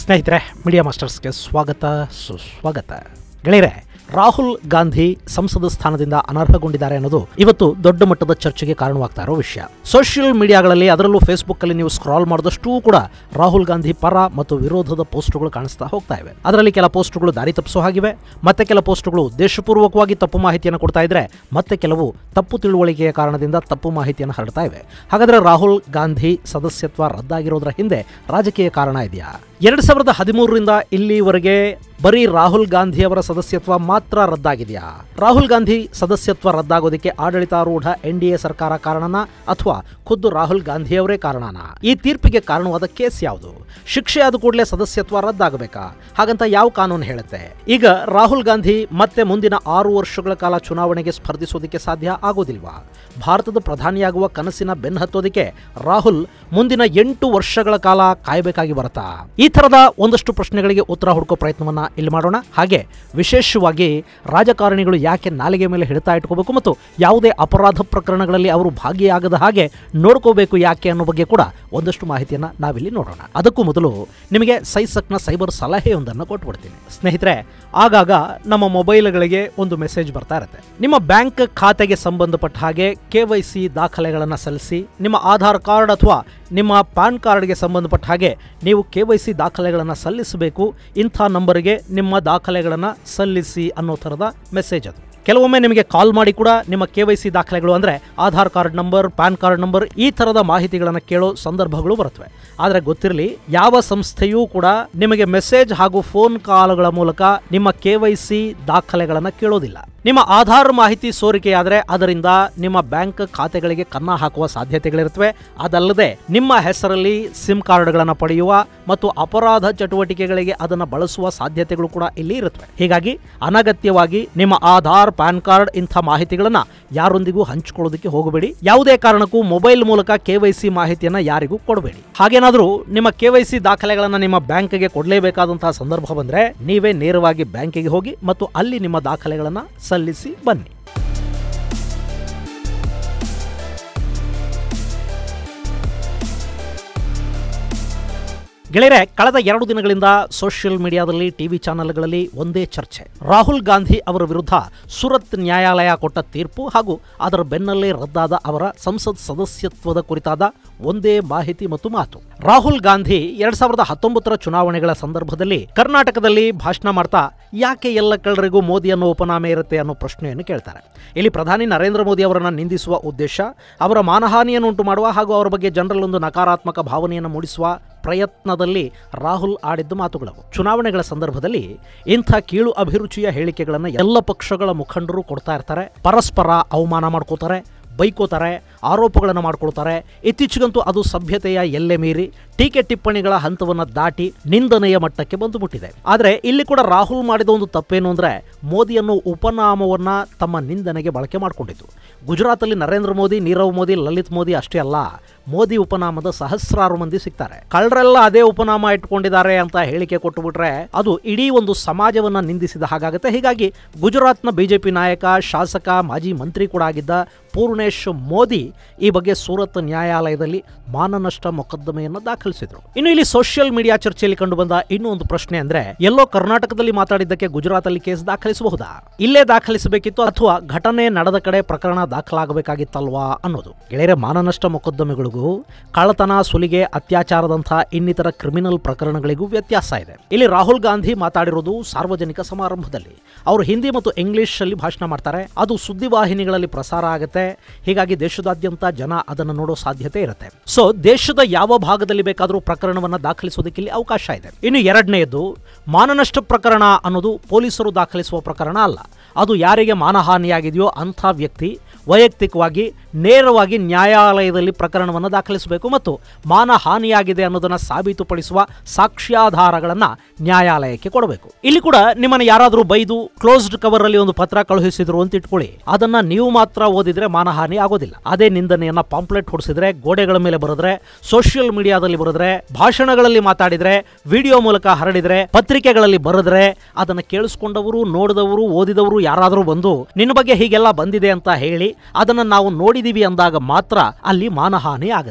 ಸ್ನೇಹಿತರೆ ಮೀಡಿಯಾ ಮಾಸ್ಟರ್ಸ್ಗೆ ಸ್ವಾಗತ ಸುಸ್ವಾಗತ ಗೆಳೆಯರೆ ರಾಹುಲ್ ಗಾಂಧಿ ಸಂಸದ ಸ್ಥಾನದಿಂದ ಅನರ್ಹಗೊಂಡಿದ್ದಾರೆ ಅನ್ನೋದು ಇವತ್ತು ದೊಡ್ಡ ಮಟ್ಟದ ಚರ್ಚೆಗೆ ಕಾರಣವಾಗ್ತಾ ಇರೋ ವಿಷಯ ಸೋಷಿಯಲ್ ಮೀಡಿಯಾಗಳಲ್ಲಿ ಅದರಲ್ಲೂ ಫೇಸ್ಬುಕ್ ಅಲ್ಲಿ ನೀವು ಸ್ಕ್ರಾಲ್ ಮಾಡಿದಷ್ಟೂ ಕೂಡ ರಾಹುಲ್ ಗಾಂಧಿ ಪರ ಮತ್ತು ವಿರೋಧದ ಪೋಸ್ಟ್ಗಳು ಕಾಣಿಸ್ತಾ ಹೋಗ್ತಾ ಇವೆ ಅದರಲ್ಲಿ ಕೆಲ ಪೋಸ್ಟ್ಗಳು ದಾರಿ ತಪ್ಪಿಸೋ ಹಾಗಿವೆ ಮತ್ತೆ ಕೆಲ ಪೋಸ್ಟ್ಗಳು ಉದ್ದೇಶಪೂರ್ವಕವಾಗಿ ತಪ್ಪು ಮಾಹಿತಿಯನ್ನು ಕೊಡ್ತಾ ಇದ್ರೆ ಮತ್ತೆ ಕೆಲವು ತಪ್ಪು ತಿಳುವಳಿಕೆಯ ಕಾರಣದಿಂದ ತಪ್ಪು ಮಾಹಿತಿಯನ್ನು ಹರಡ್ತಾ ಇವೆ ಹಾಗಾದ್ರೆ ರಾಹುಲ್ ಗಾಂಧಿ ಸದಸ್ಯತ್ವ ರದ್ದಾಗಿರೋದ್ರ ಹಿಂದೆ ರಾಜಕೀಯ ಕಾರಣ ಇದೆಯಾ ಎರಡ್ ಸಾವಿರದ ಹದಿಮೂರರಿಂದ ಇಲ್ಲಿವರೆಗೆ ಬರೀ ರಾಹುಲ್ ಗಾಂಧಿ ಅವರ ಸದಸ್ಯತ್ವ ಮಾತ್ರ ರದ್ದಾಗಿದೆಯಾ ರಾಹುಲ್ ಗಾಂಧಿ ಸದಸ್ಯತ್ವ ರದ್ದಾಗೋದಕ್ಕೆ ಆಡಳಿತಾರೂಢ ಎನ್ ಡಿ ಎ ಸರ್ಕಾರ ಕಾರಣನಾ ಅಥವಾ ಖುದ್ದು ರಾಹುಲ್ ಗಾಂಧಿ ಅವರೇ ಕಾರಣನಾ ಈ ತೀರ್ಪಿಗೆ ಕಾರಣವಾದ ಕೇಸ್ ಯಾವುದು ಶಿಕ್ಷೆ ಆದ ಕೂಡಲೇ ಸದಸ್ಯತ್ವ ರದ್ದಾಗಬೇಕಾ ಹಾಗಂತ ಯಾವ ಕಾನೂನು ಹೇಳುತ್ತೆ ಈಗ ರಾಹುಲ್ ಗಾಂಧಿ ಮತ್ತೆ ಮುಂದಿನ ಆರು ವರ್ಷಗಳ ಕಾಲ ಚುನಾವಣೆಗೆ ಸ್ಪರ್ಧಿಸೋದಕ್ಕೆ ಸಾಧ್ಯ ಆಗೋದಿಲ್ವಾ ಭಾರತದ ಪ್ರಧಾನಿಯಾಗುವ ಕನಸಿನ ಬೆನ್ನಹತ್ತೋದಕ್ಕೆ ರಾಹುಲ್ ಮುಂದಿನ ಎಂಟು ವರ್ಷಗಳ ಕಾಲ ಕಾಯಬೇಕಾಗಿ ಬರುತ್ತಾ ಈ ಥರದ ಒಂದಷ್ಟು ಪ್ರಶ್ನೆಗಳಿಗೆ ಉತ್ತರ ಹುಡುಕೋ ಪ್ರಯತ್ನವನ್ನ ಇಲ್ಲಿ ಮಾಡೋಣ ಹಾಗೆ ವಿಶೇಷವಾಗಿ ರಾಜಕಾರಣಿಗಳು ಯಾಕೆ ನಾಲಿಗೆ ಮೇಲೆ ಹಿಡಿತಾ ಇಟ್ಕೋಬೇಕು ಮತ್ತು ಯಾವುದೇ ಅಪರಾಧ ಪ್ರಕರಣಗಳಲ್ಲಿ ಅವರು ಭಾಗಿಯಾಗದ ಹಾಗೆ ನೋಡ್ಕೋಬೇಕು ಯಾಕೆ ಅನ್ನೋ ಬಗ್ಗೆ ಕೂಡ ಒಂದಷ್ಟು ಮಾಹಿತಿಯನ್ನ ನಾವಿಲ್ಲಿ ನೋಡೋಣ ಅದಕ್ಕೂ ಮೊದಲು ನಿಮಗೆ ಸೈಸಕ್ನ ಸೈಬರ್ ಸಲಹೆಯೊಂದನ್ನು ಕೊಟ್ಬಿಡ್ತೀನಿ ಸ್ನೇಹಿತರೆ ಆಗಾಗ ನಮ್ಮ ಮೊಬೈಲ್ಗಳಿಗೆ ಒಂದು ಮೆಸೇಜ್ ಬರ್ತಾ ಇರುತ್ತೆ ನಿಮ್ಮ ಬ್ಯಾಂಕ್ ಖಾತೆಗೆ ಸಂಬಂಧಪಟ್ಟ ಹಾಗೆ ಕೆ ವೈ ಸಿ ದಾಖಲೆಗಳನ್ನು ಸಲ್ಲಿಸಿ ನಿಮ್ಮ ಆಧಾರ್ ಕಾರ್ಡ್ ಅಥವಾ ನಿಮ್ಮ ಪಾನ್ ಕಾರ್ಡ್ಗೆ ಸಂಬಂಧಪಟ್ಟ ಹಾಗೆ ನೀವು ಕೆ ವೈ ಸಿ ದಾಖಲೆಗಳನ್ನು ಸಲ್ಲಿಸಬೇಕು ಇಂಥ ನಂಬರ್ಗೆ ನಿಮ್ಮ ದಾಖಲೆಗಳನ್ನು ಸಲ್ಲಿಸಿ ಅನ್ನೋ ಥರದ ಮೆಸೇಜ್ ಅದು ಕೆಲವೊಮ್ಮೆ ನಿಮಗೆ ಕಾಲ್ ಮಾಡಿ ಕೂಡ ನಿಮ್ಮ ಕೆ ವೈ ಸಿ ದಾಖಲೆಗಳು ಅಂದರೆ Aadhaar card number PAN card number ಈ ಥರದ ಮಾಹಿತಿಗಳನ್ನು ಕೇಳೋ ಸಂದರ್ಭಗಳು ಬರುತ್ತವೆ ಆದರೆ ಗೊತ್ತಿರಲಿ ಯಾವ ಸಂಸ್ಥೆಯೂ ಕೂಡ ನಿಮಗೆ ಮೆಸೇಜ್ ಹಾಗೂ ಫೋನ್ ಕಾಲ್ಗಳ ಮೂಲಕ ನಿಮ್ಮ ಕೆ ವೈ ಸಿ ದಾಖಲೆಗಳನ್ನು ಕೇಳೋದಿಲ್ಲ ನಿಮ್ಮ ಆಧಾರ್ ಮಾಹಿತಿ ಸೋರಿಕೆಯಾದರೆ ಅದರಿಂದ ನಿಮ್ಮ ಬ್ಯಾಂಕ್ ಖಾತೆಗಳಿಗೆ ಕನ್ನ ಹಾಕುವ ಸಾಧ್ಯತೆಗಳಿರುತ್ತವೆ ಅದಲ್ಲದೆ ನಿಮ್ಮ ಹೆಸರಲ್ಲಿ ಸಿಮ್ ಕಾರ್ಡ್ಗಳನ್ನು ಪಡೆಯುವ ಮತ್ತು ಅಪರಾಧ ಚಟುವಟಿಕೆಗಳಿಗೆ ಅದನ್ನು ಬಳಸುವ ಸಾಧ್ಯತೆಗಳು ಕೂಡ ಇಲ್ಲಿ ಇರುತ್ತವೆ ಹೀಗಾಗಿ ಅನಗತ್ಯವಾಗಿ ನಿಮ್ಮ ಆಧಾರ್ ಪ್ಯಾನ್ ಕಾರ್ಡ್ ಇಂಥ ಮಾಹಿತಿಗಳನ್ನ ಯಾರೊಂದಿಗೂ ಹಂಚಿಕೊಳ್ಳೋದಕ್ಕೆ ಹೋಗಬೇಡಿ ಯಾವುದೇ ಕಾರಣಕ್ಕೂ ಮೊಬೈಲ್ ಮೂಲಕ ಕೆ ವೈ ಸಿ ಮಾಹಿತಿಯನ್ನು ಯಾರಿಗೂ ಕೊಡಬೇಡಿ ಹಾಗೇನಾದರೂ ನಿಮ್ಮ ಕೆ ವೈ ಸಿ ದಾಖಲೆಗಳನ್ನು ನಿಮ್ಮ ಬ್ಯಾಂಕ್ಗೆ ಕೊಡಲೇಬೇಕಾದಂತಹ ಸಂದರ್ಭ ಬಂದರೆ ನೀವೇ ನೇರವಾಗಿ ಬ್ಯಾಂಕಿಗೆ ಹೋಗಿ ಮತ್ತು ಅಲ್ಲಿ ನಿಮ್ಮ ದಾಖಲೆಗಳನ್ನು ಸಲ್ಲಿಸಿ ಬನ್ನಿ ಗೆಳೆಯರೆ ಕಳೆದ ಎರಡು ದಿನಗಳಿಂದ ಸೋಷಿಯಲ್ ಮೀಡಿಯಾದಲ್ಲಿ ಟಿವಿ ಚಾನೆಲ್ಗಳಲ್ಲಿ ಒಂದೇ ಚರ್ಚೆ ರಾಹುಲ್ ಗಾಂಧಿ ಅವರ ವಿರುದ್ಧ ಸುರತ್ ನ್ಯಾಯಾಲಯ ಕೊಟ್ಟ ತೀರ್ಪು ಹಾಗೂ ಅದರ ಬೆನ್ನಲ್ಲೇ ರದ್ದಾದ ಅವರ ಸಂಸತ್ ಸದಸ್ಯತ್ವದ ಕುರಿತಾದ ಒಂದೇ ಮಾಹಿತಿ ಮತ್ತು ಮಾತು ರಾಹುಲ್ ಗಾಂಧಿ ಎರಡ್ ಸಾವಿರದ ಹತ್ತೊಂಬತ್ತರ ಚುನಾವಣೆಗಳ ಸಂದರ್ಭದಲ್ಲಿ ಕರ್ನಾಟಕದಲ್ಲಿ ಭಾಷಣ ಮಾಡ್ತಾ ಯಾಕೆ ಎಲ್ಲ ಕಳ್ಳರಿಗೂ ಮೋದಿ ಅನ್ನೋ ಉಪನಾಮೆ ಇರುತ್ತೆ ಅನ್ನೋ ಪ್ರಶ್ನೆಯನ್ನು ಕೇಳ್ತಾರೆ ಇಲ್ಲಿ ಪ್ರಧಾನಿ ನರೇಂದ್ರ ಮೋದಿ ಅವರನ್ನು ನಿಂದಿಸುವ ಉದ್ದೇಶ ಅವರ ಮಾನಹಾನಿಯನ್ನು ಉಂಟು ಮಾಡುವ ಹಾಗೂ ಅವರ ಬಗ್ಗೆ ಜನರಲ್ಲೊಂದು ನಕಾರಾತ್ಮಕ ಭಾವನೆಯನ್ನು ಮೂಡಿಸುವ ಪ್ರಯತ್ನದಲ್ಲಿ ರಾಹುಲ್ ಆಡಿದ್ದ ಮಾತುಗಳವು ಚುನಾವಣೆಗಳ ಸಂದರ್ಭದಲ್ಲಿ ಇಂಥ ಕೀಳು ಅಭಿರುಚಿಯ ಹೇಳಿಕೆಗಳನ್ನು ಎಲ್ಲ ಪಕ್ಷಗಳ ಮುಖಂಡರು ಕೊಡ್ತಾ ಇರ್ತಾರೆ ಪರಸ್ಪರ ಅವಮಾನ ಮಾಡ್ಕೋತಾರೆ ಬೈಕೋತಾರೆ ಆರೋಪಗಳನ್ನು ಮಾಡ್ಕೊಳ್ತಾರೆ ಇತ್ತೀಚೆಗಂತೂ ಅದು ಸಭ್ಯತೆಯ ಎಲ್ಲೆ ಮೀರಿ ಟೀಕೆ ಟಿಪ್ಪಣಿಗಳ ಹಂತವನ್ನು ದಾಟಿ ನಿಂದನೆಯ ಮಟ್ಟಕ್ಕೆ ಬಂದು ಮುಟ್ಟಿದೆ ಆದರೆ ಇಲ್ಲಿ ಕೂಡ ರಾಹುಲ್ ಮಾಡಿದ ಒಂದು ತಪ್ಪೇನು ಅಂದರೆ ಮೋದಿ ಅನ್ನೋ ಉಪನಾಮವನ್ನು ತಮ್ಮ ನಿಂದನೆಗೆ ಬಳಕೆ ಮಾಡಿಕೊಂಡಿದ್ದು ಗುಜರಾತಲ್ಲಿ ನರೇಂದ್ರ ಮೋದಿ ನೀರವ್ ಮೋದಿ ಲಲಿತ್ ಮೋದಿ ಅಷ್ಟೇ ಅಲ್ಲ ಮೋದಿ ಉಪನಾಮದ ಸಹಸ್ರಾರು ಮಂದಿ ಸಿಗ್ತಾರೆ ಕಳ್ಳರೆಲ್ಲ ಅದೇ ಉಪನಾಮ ಇಟ್ಕೊಂಡಿದ್ದಾರೆ ಅಂತ ಹೇಳಿಕೆ ಕೊಟ್ಟುಬಿಟ್ರೆ ಅದು ಇಡೀ ಒಂದು ಸಮಾಜವನ್ನ ನಿಂದಿಸಿದ ಹಾಗಾಗುತ್ತೆ ಹೀಗಾಗಿ ಗುಜರಾತ್ನ ಬಿಜೆಪಿ ನಾಯಕ ಶಾಸಕ ಮಾಜಿ ಮಂತ್ರಿ ಕೂಡ ಆಗಿದ್ದ ಪೂರ್ಣೇಶ್ ಮೋದಿ ಈ ಬಗ್ಗೆ ಸೂರತ್ ನ್ಯಾಯಾಲಯದಲ್ಲಿ ಮಾನನಷ್ಟ ಮೊಕದ್ದಮೆಯನ್ನು ದಾಖಲಿಸಿದ್ರು ಇನ್ನು ಇಲ್ಲಿ ಸೋಷಿಯಲ್ ಮೀಡಿಯಾ ಚರ್ಚೆಯಲ್ಲಿ ಕಂಡು ಬಂದ ಇನ್ನೂ ಒಂದು ಪ್ರಶ್ನೆ ಅಂದ್ರೆ ಎಲ್ಲೋ ಕರ್ನಾಟಕದಲ್ಲಿ ಮಾತಾಡಿದ್ದಕ್ಕೆ ಗುಜರಾತಲ್ಲಿ ಕೇಸ್ ದಾಖಲಿಸಬಹುದಾ ಇಲ್ಲೇ ದಾಖಲಿಸಬೇಕಿತ್ತು ಅಥವಾ ಘಟನೆ ನಡೆದ ಕಡೆ ಪ್ರಕರಣ ದಾಖಲಾಗಬೇಕಾಗಿತ್ತಲ್ವಾ ಅನ್ನೋದು ಗೆಳೆಯರೆ ಮಾನನಷ್ಟ ಮೊಕದ್ದಮೆಗಳಿಗೂ ಕಳ್ಳತನ ಸುಲಿಗೆ ಅತ್ಯಾಚಾರದಂತಹ ಇನ್ನಿತರ ಕ್ರಿಮಿನಲ್ ಪ್ರಕರಣಗಳಿಗೂ ವ್ಯತ್ಯಾಸ ಇದೆ ಇಲ್ಲಿ ರಾಹುಲ್ ಗಾಂಧಿ ಮಾತಾಡಿರೋದು ಸಾರ್ವಜನಿಕ ಸಮಾರಂಭದಲ್ಲಿ ಅವರು ಹಿಂದಿ ಮತ್ತು ಇಂಗ್ಲಿಷ್ ಅಲ್ಲಿ ಭಾಷಣ ಮಾಡ್ತಾರೆ ಅದು ಸುದ್ದಿವಾಹಿನಿಗಳಲ್ಲಿ ಪ್ರಸಾರ ಆಗುತ್ತೆ ಹೀಗಾಗಿ ದೇಶದಾದ್ಯಂತ ಜನ ಅದನ್ನು ನೋಡೋ ಸಾಧ್ಯತೆ ಇರುತ್ತೆ ಸೊ ದೇಶದ ಯಾವ ಭಾಗದಲ್ಲಿ ಬೇಕಾದರೂ ಪ್ರಕರಣವನ್ನ ದಾಖಲಿಸೋದಕ್ಕೆ ಇಲ್ಲಿ ಅವಕಾಶ ಇದೆ ಇನ್ನು ಎರಡನೆಯದು ಮಾನನಷ್ಟ ಪ್ರಕರಣ ಅನ್ನೋದು ಪೊಲೀಸರು ದಾಖಲಿಸುವ ಪ್ರಕರಣ ಅಲ್ಲ ಅದು ಯಾರಿಗೆ ಮಾನಹಾನಿಯಾಗಿದೆಯೋ ಅಂಥ ವ್ಯಕ್ತಿ ವೈಯಕ್ತಿಕವಾಗಿ ನೇರವಾಗಿ ನ್ಯಾಯಾಲಯದಲ್ಲಿ ಪ್ರಕರಣವನ್ನು ದಾಖಲಿಸಬೇಕು ಮತ್ತು ಮಾನಹಾನಿಯಾಗಿದೆ ಅನ್ನೋದನ್ನು ಸಾಬೀತುಪಡಿಸುವ ಸಾಕ್ಷ್ಯಾಧಾರಗಳನ್ನು ನ್ಯಾಯಾಲಯಕ್ಕೆ ಕೊಡಬೇಕು ಇಲ್ಲಿ ಕೂಡ ನಿಮ್ಮನ್ನು ಯಾರಾದರೂ ಬೈದು ಕ್ಲೋಸ್ಡ್ ಕವರ್ ಅಲ್ಲಿ ಒಂದು ಪತ್ರ ಕಳುಹಿಸಿದ್ರು ಅಂತ ಇಟ್ಕೊಳ್ಳಿ ಅದನ್ನ ನೀವು ಮಾತ್ರ ಓದಿದ್ರೆ ಮಾನಹಾನಿ ಆಗೋದಿಲ್ಲ ಅದೇ ನಿಂದನೆಯನ್ನ ಪಾಂಪ್ಲೆಟ್ ಹೊಡಿಸಿದ್ರೆ ಗೋಡೆಗಳ ಮೇಲೆ ಬರೆದ್ರೆ ಸೋಷಿಯಲ್ ಮೀಡಿಯಾದಲ್ಲಿ ಬರೆದ್ರೆ ಭಾಷಣಗಳಲ್ಲಿ ಮಾತಾಡಿದ್ರೆ ವಿಡಿಯೋ ಮೂಲಕ ಹರಡಿದ್ರೆ ಪತ್ರಿಕೆಗಳಲ್ಲಿ ಬರೆದ್ರೆ ಅದನ್ನು ಕೇಳಿಸ್ಕೊಂಡವರು ನೋಡಿದವರು ಓದಿದವರು ಯಾರಾದರೂ ಬಂದು ನಿನ್ನ ಬಗ್ಗೆ ಹೀಗೆಲ್ಲ ಬಂದಿದೆ ಅಂತ ಹೇಳಿ ಅದನ್ನು ನಾವು ನೋಡಿದೀವಿ ಅಂದಾಗ ಮಾತ್ರ ಅಲ್ಲಿ ಮಾನಹಾನಿ ಆಗುತ್ತೆ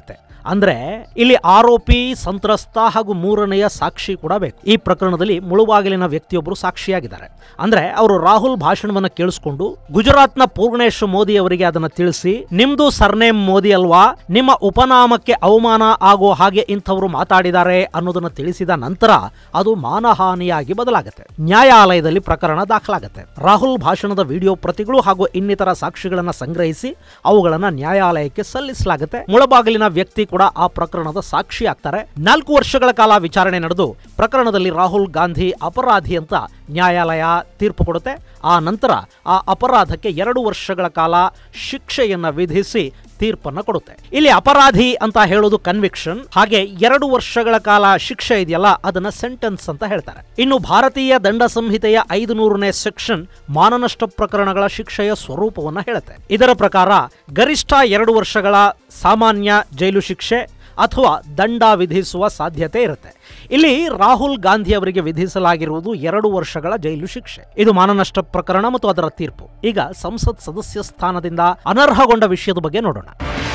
ಅಂದ್ರೆ ಇಲ್ಲಿ ಆರೋಪಿ ಸಂತ್ರಸ್ತ ಹಾಗೂ ಮೂರನೆಯ ಸಾಕ್ಷಿ ಕೂಡ ಬೇಕು ಈ ಪ್ರಕರಣದಲ್ಲಿ ಮುಳುಬಾಗಿಲಿನ ವ್ಯಕ್ತಿಯೊಬ್ಬರು ಸಾಕ್ಷಿಯಾಗಿದ್ದಾರೆ ಅಂದ್ರೆ ಅವರು ರಾಹುಲ್ ಭಾಷಣವನ್ನ ಕೇಳಿಸ್ಕೊಂಡು ಗುಜರಾತ್ನ ಪೂರ್ಣೇಶ್ ಮೋದಿ ಅವರಿಗೆ ಅದನ್ನ ತಿಳಿಸಿ ನಿಮ್ದು ಸರ್ನೇಮ್ ಮೋದಿ ಅಲ್ವಾ ನಿಮ್ಮ ಉಪನಾಮಕ್ಕೆ ಅವಮಾನ ಆಗೋ ಹಾಗೆ ಇಂಥವರು ಮಾತಾಡಿದ್ದಾರೆ ಅನ್ನೋದನ್ನ ತಿಳಿಸಿದ ನಂತರ ಅದು ಮಾನಹಾನಿಯಾಗಿ ಬದಲಾಗುತ್ತೆ ನ್ಯಾಯಾಲಯದಲ್ಲಿ ಪ್ರಕರಣ ದಾಖಲಾಗುತ್ತೆ ರಾಹುಲ್ ಭಾಷಣದ ವಿಡಿಯೋ ಪ್ರತಿಗಳು ಹಾಗೂ ಇನ್ನಿತರ ಸಾಕ್ಷಿಗಳನ್ನ ಸಂಗ್ರಹಿಸಿ ಅವುಗಳನ್ನ ನ್ಯಾಯಾಲಯಕ್ಕೆ ಸಲ್ಲಿಸಲಾಗುತ್ತೆ ಮುಳಬಾಗಿಲಿನ ವ್ಯಕ್ತಿ ಕೂಡ ಆ ಪ್ರಕರಣದ ಸಾಕ್ಷಿ ಆಗ್ತಾರೆ ನಾಲ್ಕು ವರ್ಷಗಳ ಕಾಲ ವಿಚಾರಣೆ ನಡೆದು ಪ್ರಕರಣದಲ್ಲಿ ರಾಹುಲ್ ಗಾಂಧಿ ಅಪರಾಧಿ ಅಂತ ನ್ಯಾಯಾಲಯ ತೀರ್ಪು ಕೊಡುತ್ತೆ ಆ ನಂತರ ಆ ಅಪರಾಧಕ್ಕೆ ಎರಡು ವರ್ಷಗಳ ಕಾಲ ಶಿಕ್ಷೆಯನ್ನ ವಿಧಿಸಿ ತೀರ್ಪನ್ನು ಕೊಡುತ್ತೆ ಇಲ್ಲಿ ಅಪರಾಧಿ ಅಂತ ಹೇಳೋದು ಕನ್ವಿಕ್ಷನ್ ಹಾಗೆ ಎರಡು ವರ್ಷಗಳ ಕಾಲ ಶಿಕ್ಷೆ ಇದೆಯಲ್ಲ ಅದನ್ನ ಸೆಂಟೆನ್ಸ್ ಅಂತ ಹೇಳ್ತಾರೆ ಇನ್ನು ಭಾರತೀಯ ದಂಡ ಸಂಹಿತೆಯ ಐದು ನೂರನೇ ಸೆಕ್ಷನ್ ಮಾನನಷ್ಟ ಪ್ರಕರಣಗಳ ಶಿಕ್ಷೆಯ ಸ್ವರೂಪವನ್ನ ಹೇಳುತ್ತೆ ಇದರ ಪ್ರಕಾರ ಗರಿಷ್ಠ ಎರಡು ವರ್ಷಗಳ ಸಾಮಾನ್ಯ ಜೈಲು ಶಿಕ್ಷೆ ಅಥವಾ ದಂಡ ವಿಧಿಸುವ ಸಾಧ್ಯತೆ ಇರುತ್ತೆ ಇಲ್ಲಿ ರಾಹುಲ್ ಗಾಂಧಿ ಅವರಿಗೆ ವಿಧಿಸಲಾಗಿರುವುದು ಎರಡು ವರ್ಷಗಳ ಜೈಲು ಶಿಕ್ಷೆ ಇದು ಮಾನನಷ್ಟ ಪ್ರಕರಣ ಮತ್ತು ಅದರ ತೀರ್ಪು ಈಗ ಸಂಸತ್ ಸದಸ್ಯ ಸ್ಥಾನದಿಂದ ಅನರ್ಹಗೊಂಡ ವಿಷಯದ ಬಗ್ಗೆ ನೋಡೋಣ